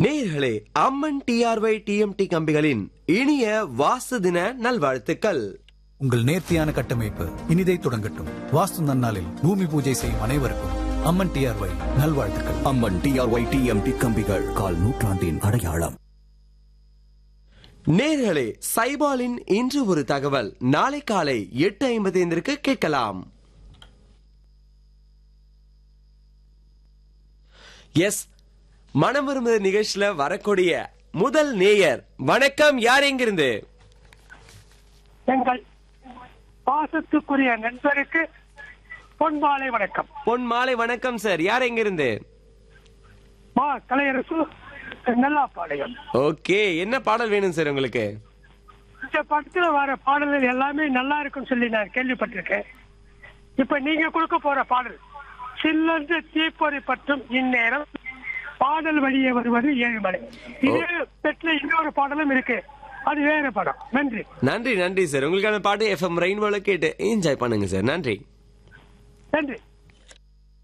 நேயர்களே அம்மன் TRY TMT கம்பிகளின் இனிய வாசு தின நல்வாழ்த்துக்கள் உங்கள் நேர்த்தியான கட்டமைப்பு இனிதை தொடங்கட்டும் வாஸ்து நன்னாளில் பூமி பூஜை செய்யும் அனைவருக்கும் அம்மன் டிஆர்ஒய் நல்வாழ்த்துக்கள் அம்மன் டிஆர்ஒய் டிஎம்டி கம்பிகள் கால் நூற்றாண்டின் அடையாளம் நேயர்களே சைபாலின் இன்று ஒரு தகவல் நாளை காலை எட்டு ஐம்பத்தைந்திற்கு கேட்கலாம் எஸ் மனம் விரும்புத நிகழ்ச்சியில வரக்கூடிய முதல் நேயர் வணக்கம் யார் எங்கிருந்து எங்கள் பாசத்துக்குரிய நண்பருக்கு பொன்மாலை வணக்கம் பொன் மாலை வணக்கம் சார் யார் எங்கிருந்து மா கலையரசு நல்லாப்பாளையம் ஓகே என்ன பாடல் வேணும் சார் உங்களுக்கு இந்த படத்துல வர பாடல்கள் எல்லாமே நல்லா இருக்குன்னு சொல்லி நான் கேள்விப்பட்டிருக்கேன் இப்ப நீங்க கொடுக்க போற பாடல் சில்லன்று தீப்பொறி பற்றும் இந்நேரம் பாடல் வழியே வருவது ஏழுமலை இது பெற்ற இன்னொரு பாடலும் இருக்கு அது வேற படம் நன்றி நன்றி நன்றி சார் உங்களுக்கான பாட்டு எஃப்எம் ரெயின்போல கேட்டு என்ஜாய் பண்ணுங்க சார் நன்றி நன்றி